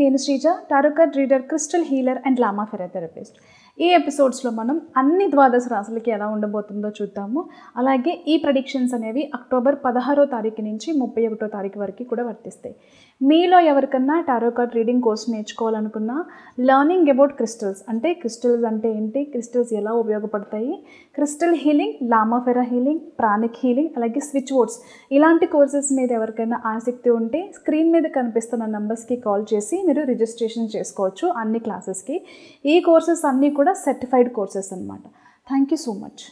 నేను Sreeja tarot card reader crystal healer and lama fera therapist ఈ ఎపిసోడ్స్లో మనం అన్ని ద్వాదశ రాశులకి ఎలా ఉండబోతుందో చూద్దాము అలాగే ఈ ప్రడిక్షన్స్ అనేవి అక్టోబర్ పదహారో తారీఖు నుంచి ముప్పై ఒకటో తారీఖు వరకు కూడా వర్తిస్తాయి మీలో ఎవరికన్నా టారో కార్డ్ రీడింగ్ కోర్స్ నేర్చుకోవాలనుకున్నా లర్నింగ్ అబౌట్ క్రిస్టల్స్ అంటే క్రిస్టల్స్ అంటే ఏంటి క్రిస్టల్స్ ఎలా ఉపయోగపడతాయి crystal healing lama fera healing pranic healing అలాగే స్విచ్ బోర్డ్స్ ఇలాంటి కోర్సెస్ మీద ఎవరికైనా ఆసక్తి ఉంటే స్క్రీన్ మీద కనిపిస్తున్న నంబర్స్కి కాల్ చేసి మీరు రిజిస్ట్రేషన్ చేసుకోవచ్చు అన్ని క్లాసెస్కి ఈ కోర్సెస్ అన్నీ కూడా సర్టిఫైడ్ కోర్సెస్ అనమాట థ్యాంక్ యూ సో మచ్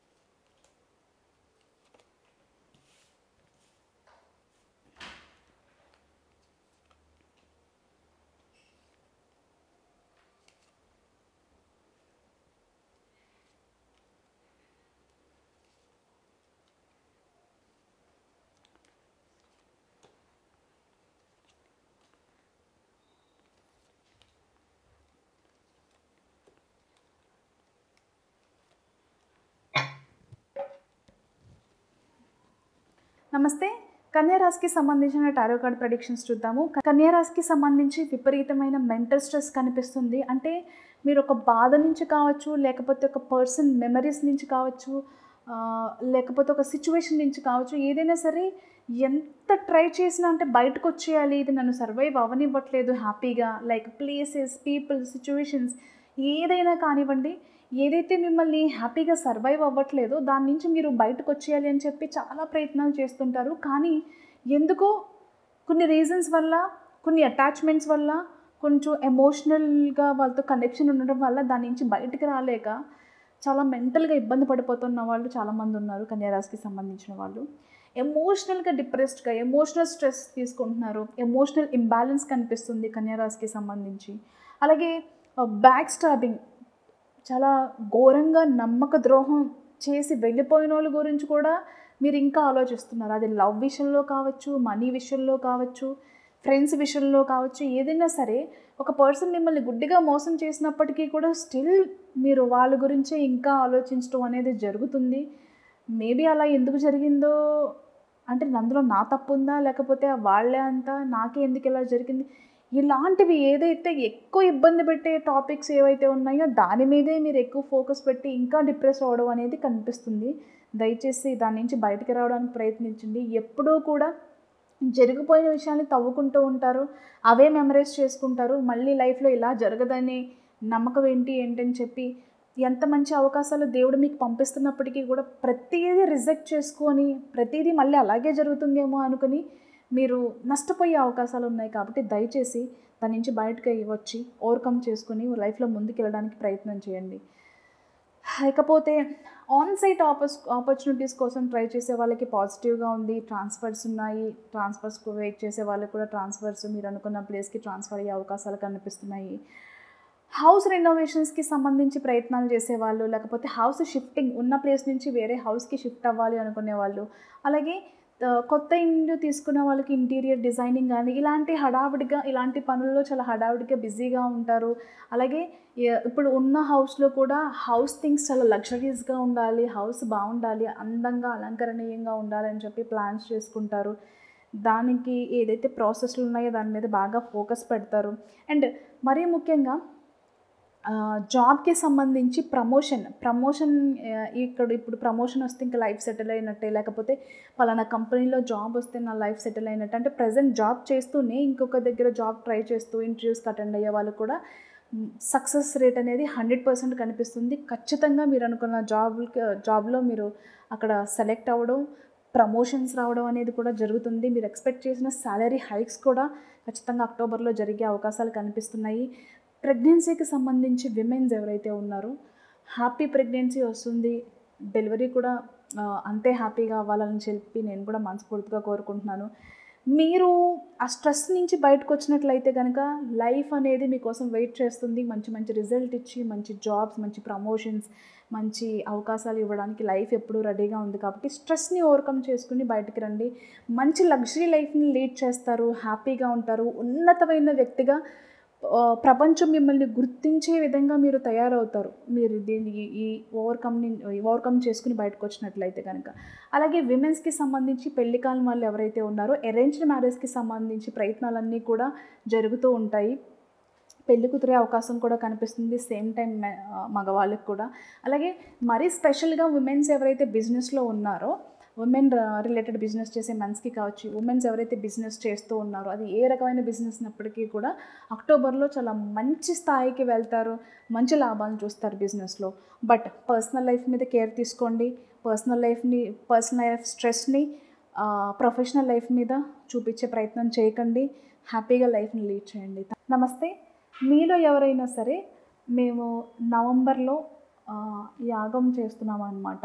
నమస్తే కన్యారాశికి సంబంధించిన టారో కార్డ్ ప్రడిక్షన్స్ చూద్దాము కన్యారాశికి సంబంధించి విపరీతమైన మెంటల్ స్ట్రెస్ కనిపిస్తుంది అంటే మీరు ఒక బాధ నుంచి కావచ్చు లేకపోతే ఒక పర్సన్ మెమరీస్ నుంచి కావచ్చు ఆ, లేకపోతే ఒక సిచ్యువేషన్ నుంచి కావచ్చు ఏదైనా సరే ఎంత ట్రై చేసినా అంటే బయటకు వచ్చేయాలి ఇది నన్ను సర్వైవ్ అవ్వనివ్వట్లేదు హ్యాపీగా లైక్ ప్లేసెస్ పీపుల్ సిచ్యువేషన్స్ ఏదైనా కానివ్వండి ఏదైతే మిమ్మల్ని హ్యాపీగా సర్వైవ్ అవ్వట్లేదో దాని నుంచి మీరు బయటకు వచ్చేయాలి అని చెప్పి చాలా ప్రయత్నాలు చేస్తుంటారు కానీ ఎందుకో కొన్ని రీజన్స్ వల్ల కొన్ని అటాచ్మెంట్స్ వల్ల కొంచెం ఎమోషనల్గా వాళ్ళతో కనెక్షన్ ఉండడం వల్ల దాని నుంచి బయటకు రాలేక చాలా మెంటల్గా ఇబ్బంది పడిపోతున్న వాళ్ళు చాలామంది ఉన్నారు కన్యారాశికి సంబంధించిన వాళ్ళు ఎమోషనల్గా డిప్రెస్డ్గా ఎమోషనల్ స్ట్రెస్ తీసుకుంటున్నారు ఎమోషనల్ ఇంబ్యాలెన్స్ కనిపిస్తుంది కన్యారాశికి సంబంధించి అలాగే బ్యాక్ స్టాబింగ్ చాలా ఘోరంగా నమ్మక ద్రోహం చేసి వెళ్ళిపోయిన వాళ్ళ గురించి కూడా మీరు ఇంకా ఆలోచిస్తున్నారు అది లవ్ విషయంలో కావచ్చు మనీ విషయంలో కావచ్చు ఫ్రెండ్స్ విషయంలో కావచ్చు ఏదైనా సరే ఒక పర్సన్ మిమ్మల్ని గుడ్డిగా మోసం చేసినప్పటికీ కూడా స్టిల్ మీరు వాళ్ళ గురించే ఇంకా ఆలోచించడం అనేది జరుగుతుంది మేబీ అలా ఎందుకు జరిగిందో అంటే అందులో నా తప్పు ఉందా లేకపోతే వాళ్ళే అంతా నాకే ఎందుకు ఇలా జరిగింది ఇలాంటివి ఏదైతే ఎక్కువ ఇబ్బంది పెట్టే టాపిక్స్ ఏవైతే ఉన్నాయో దాని మీదే మీరు ఎక్కువ ఫోకస్ పెట్టి ఇంకా డిప్రెస్ అవ్వడం అనేది కనిపిస్తుంది దయచేసి దాని నుంచి బయటికి రావడానికి ప్రయత్నించండి ఎప్పుడూ కూడా జరిగిపోయిన విషయాన్ని తవ్వుకుంటూ ఉంటారు అవే మెమరైజ్ చేసుకుంటారు మళ్ళీ లైఫ్లో ఇలా జరగదని నమ్మకం ఏంటి ఏంటని చెప్పి ఎంత మంచి అవకాశాలు దేవుడు మీకు పంపిస్తున్నప్పటికీ కూడా ప్రతిదీ రిజెక్ట్ చేసుకొని ప్రతిదీ మళ్ళీ అలాగే జరుగుతుందేమో అనుకుని మీరు నష్టపోయే అవకాశాలు ఉన్నాయి కాబట్టి దయచేసి దాని నుంచి బయటకు వచ్చి ఓవర్కమ్ చేసుకుని లైఫ్లో ముందుకు వెళ్ళడానికి ప్రయత్నం చేయండి ఇకపోతే ఆన్ సైట్ ఆపర్స్ ఆపర్చునిటీస్ కోసం ట్రై చేసే వాళ్ళకి పాజిటివ్గా ఉంది ట్రాన్స్ఫర్స్ ఉన్నాయి ట్రాన్స్ఫర్స్ వెయిట్ చేసే వాళ్ళకి కూడా ట్రాన్స్ఫర్స్ మీరు అనుకున్న ప్లేస్కి ట్రాన్స్ఫర్ అయ్యే అవకాశాలు కనిపిస్తున్నాయి హౌస్ రెనోవేషన్స్కి సంబంధించి ప్రయత్నాలు చేసేవాళ్ళు లేకపోతే హౌస్ షిఫ్టింగ్ ఉన్న ప్లేస్ నుంచి వేరే హౌస్కి షిఫ్ట్ అవ్వాలి అనుకునే వాళ్ళు అలాగే ఆ, కొత్త ఇల్లు తీసుకున్న వాళ్ళకి ఇంటీరియర్ డిజైనింగ్ కానీ ఇలాంటి హడావిడిగా ఇలాంటి పనుల్లో చాలా హడావిడిగా బిజీగా ఉంటారు అలాగే ఏ- ఇప్పుడు ఉన్న హౌస్లో కూడా హౌస్ థింగ్స్ చాలా లగ్జరీస్గా ఉండాలి హౌస్ బాగుండాలి అందంగా అలంకరణీయంగా ఉండాలి అని చెప్పి ప్లాన్స్ చేసుకుంటారు దానికి ఏదైతే ప్రాసెస్లు ఉన్నాయో దాని మీద బాగా ఫోకస్ పెడతారు అండ్ మరీ ముఖ్యంగా ఆ, జాబ్కి సంబంధించి ప్రమోషన్ ప్రమోషన్ ఆ, ఇక్కడ ఇప్పుడు ప్రమోషన్ వస్తే ఇంకా లైఫ్ సెటిల్ అయినట్టే లేకపోతే పలానా కంపెనీలో జాబ్ వస్తే నా లైఫ్ సెటిల్ అయినట్టు అంటే ప్రజెంట్ జాబ్ చేస్తూనే ఇంకొక దగ్గర జాబ్ ట్రై చేస్తూ ఇంటర్వ్యూస్కి అటెండ్ అయ్యే వాళ్ళు కూడా సక్సెస్ రేట్ అనేది హండ్రెడ్ పర్సెంట్ కనిపిస్తుంది ఖచ్చితంగా మీరు అనుకున్న జాబ్ జాబ్లో మీరు అక్కడ సెలెక్ట్ అవ్వడం ప్రమోషన్స్ రావడం అనేది కూడా జరుగుతుంది మీరు ఎక్స్పెక్ట్ చేసిన శాలరీ హైక్స్ కూడా ఖచ్చితంగా అక్టోబర్లో జరిగే అవకాశాలు కనిపిస్తున్నాయి ప్రెగ్నెన్సీకి సంబంధించి విమెన్స్ ఎవరైతే ఉన్నారో హ్యాపీ ప్రెగ్నెన్సీ వస్తుంది డెలివరీ కూడా ఆ, అంతే హ్యాపీగా అవ్వాలని చెప్పి నేను కూడా మనస్ఫూర్తిగా కోరుకుంటున్నాను మీరు ఆ స్ట్రెస్ నుంచి బయటకు వచ్చినట్లయితే కనుక లైఫ్ అనేది మీకోసం వెయిట్ చేస్తుంది మంచి మంచి రిజల్ట్ ఇచ్చి మంచి జాబ్స్ మంచి ప్రమోషన్స్ మంచి అవకాశాలు ఇవ్వడానికి లైఫ్ ఎప్పుడూ రెడీగా ఉంది కాబట్టి స్ట్రెస్ని ఓవర్కమ్ చేసుకుని బయటికి రండి మంచి లగ్జరీ లైఫ్ని లీడ్ చేస్తారు హ్యాపీగా ఉంటారు ఉన్నతమైన వ్యక్తిగా ఆ, ప్రపంచం మిమ్మల్ని గుర్తించే విధంగా మీరు తయారవుతారు మీరు దీన్ని ఈ- ఈ ఓవర్కమ్ ఓవర్కమ్ చేసుకుని బయటకు వచ్చినట్లయితే కనుక అలాగే విమెన్స్కి సంబంధించి పెళ్లి కాలం వాళ్ళు ఎవరైతే ఉన్నారో అరేంజ్డ్ మ్యారేజ్కి సంబంధించి ప్రయత్నాలన్నీ కూడా జరుగుతూ ఉంటాయి పెళ్లి కుదిరే అవకాశం కూడా కనిపిస్తుంది సేమ్ టైం మగవాళ్ళకి కూడా అలాగే మరీ స్పెషల్గా ఉమెన్స్ ఎవరైతే బిజినెస్లో ఉన్నారో ఉమెన్ రిలేటెడ్ బిజినెస్ చేసే మెన్స్కి కావచ్చు ఉమెన్స్ ఎవరైతే బిజినెస్ చేస్తూ ఉన్నారో అది ఏ రకమైన బిజినెస్ ఉన్నప్పటికీ కూడా అక్టోబర్లో చాలా మంచి స్థాయికి వెళ్తారు మంచి లాభాలను చూస్తారు బిజినెస్లో బట్ పర్సనల్ లైఫ్ మీద కేర్ తీసుకోండి పర్సనల్ లైఫ్ని పర్సనల్ లైఫ్ స్ట్రెస్ని ప్రొఫెషనల్ లైఫ్ మీద చూపించే ప్రయత్నం చేయకండి హ్యాపీగా లైఫ్ని లీడ్ చేయండి నమస్తే మీలో ఎవరైనా సరే మేము నవంబర్లో ఆ, యాగం చేస్తున్నాం అన్నమాట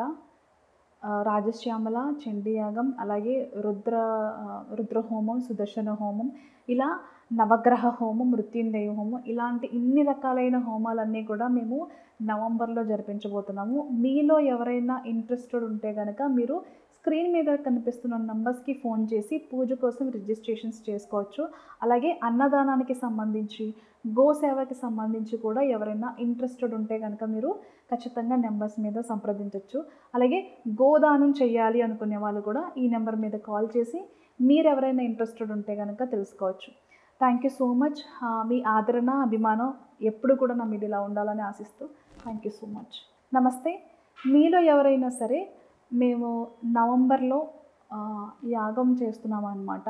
ఆ, రాజశ్యామల చండీ యాగం అలాగే రుద్ర ఆ, రుద్ర హోమం సుదర్శన హోమం ఇలా నవగ్రహ హోమం మృత్యుంజయ హోమం ఇలాంటి ఇన్ని రకాలైన హోమాలన్నీ కూడా మేము నవంబర్లో జరిపించబోతున్నాము మీలో ఎవరైనా ఇంట్రెస్టెడ్ ఉంటే కనుక మీరు స్క్రీన్ మీద కనిపిస్తున్న నంబర్స్కి ఫోన్ చేసి పూజ కోసం రిజిస్ట్రేషన్స్ చేసుకోవచ్చు అలాగే అన్నదానానికి సంబంధించి గోసేవకి సంబంధించి కూడా ఎవరైనా ఇంట్రెస్టెడ్ ఉంటే కనుక మీరు ఖచ్చితంగా నెంబర్స్ మీద సంప్రదించవచ్చు అలాగే గోదానం చేయాలి అనుకునే వాళ్ళు కూడా ఈ నెంబర్ మీద కాల్ చేసి మీరు ఎవరైనా ఇంట్రెస్టెడ్ ఉంటే కనుక తెలుసుకోవచ్చు థ్యాంక్ యూ సో మచ్ మీ ఆదరణ అభిమానం ఎప్పుడు కూడా నా మీద ఇలా ఉండాలని ఆశిస్తూ థ్యాంక్ యూ సో మచ్ నమస్తే మీలో ఎవరైనా సరే మేము నవంబర్లో ఆ, యాగం చేస్తున్నాం అన్నమాట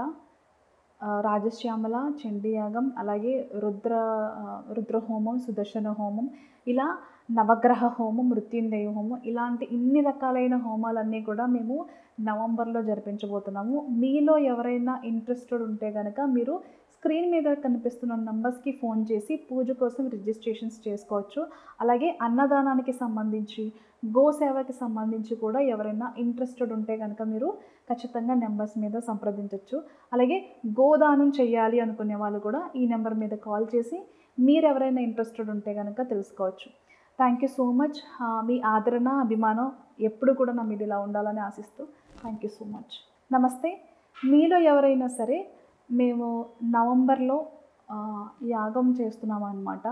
ఆ, రాజశ్యామల చండీ యాగం అలాగే రుద్ర ఆ, రుద్ర హోమం సుదర్శన హోమం ఇలా నవగ్రహ హోమం మృత్యుంజయ హోమం ఇలాంటి ఇన్ని రకాలైన హోమాలన్నీ కూడా మేము నవంబర్లో జరిపించబోతున్నాము మీలో ఎవరైనా ఇంట్రెస్టెడ్ ఉంటే కనుక మీరు స్క్రీన్ మీద కనిపిస్తున్న నంబర్స్కి ఫోన్ చేసి పూజ కోసం రిజిస్ట్రేషన్స్ చేసుకోవచ్చు అలాగే అన్నదానానికి సంబంధించి గోసేవకి సంబంధించి కూడా ఎవరైనా ఇంట్రెస్టెడ్ ఉంటే కనుక మీరు ఖచ్చితంగా నెంబర్స్ మీద సంప్రదించవచ్చు అలాగే గోదానం చేయాలి అనుకునే వాళ్ళు కూడా ఈ నెంబర్ మీద కాల్ చేసి మీరు ఎవరైనా ఇంట్రెస్టెడ్ ఉంటే కనుక తెలుసుకోవచ్చు థ్యాంక్ యూ సో మచ్ మీ ఆదరణ అభిమానం ఎప్పుడు కూడా నా మీద ఇలా ఉండాలని ఆశిస్తూ థ్యాంక్ యూ సో మచ్ నమస్తే మీలో ఎవరైనా సరే మేము నవంబర్లో ఆ, యాగం చేస్తున్నాం అన్నమాట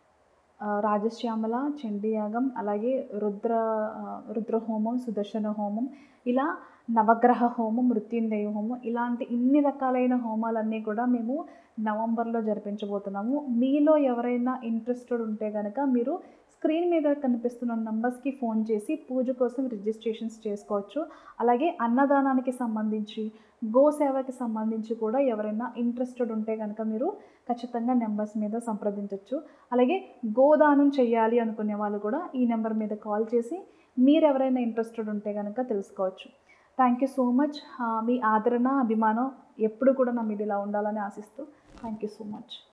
ఆ, రాజశ్యామల చండీ యాగం అలాగే రుద్ర ఆ, రుద్ర హోమం సుదర్శన హోమం ఇలా నవగ్రహ హోమం మృత్యుంజయ హోమం ఇలాంటి ఇన్ని రకాలైన హోమాలన్నీ కూడా మేము నవంబర్లో జరిపించబోతున్నాము మీలో ఎవరైనా ఇంట్రెస్టెడ్ ఉంటే కనుక మీరు స్క్రీన్ మీద కనిపిస్తున్న నంబర్స్కి ఫోన్ చేసి పూజ కోసం రిజిస్ట్రేషన్స్ చేసుకోవచ్చు అలాగే అన్నదానానికి సంబంధించి గోసేవకి సంబంధించి కూడా ఎవరైనా ఇంట్రెస్టెడ్ ఉంటే కనుక మీరు ఖచ్చితంగా నెంబర్స్ మీద సంప్రదించవచ్చు అలాగే గోదానం చేయాలి అనుకునే వాళ్ళు కూడా ఈ నెంబర్ మీద కాల్ చేసి మీరు ఎవరైనా ఇంట్రెస్టెడ్ ఉంటే కనుక తెలుసుకోవచ్చు థ్యాంక్ యూ సో మచ్ మీ ఆదరణ అభిమానం ఎప్పుడు కూడా నా మీద ఇలా ఉండాలని ఆశిస్తూ థ్యాంక్ యూ సో మచ్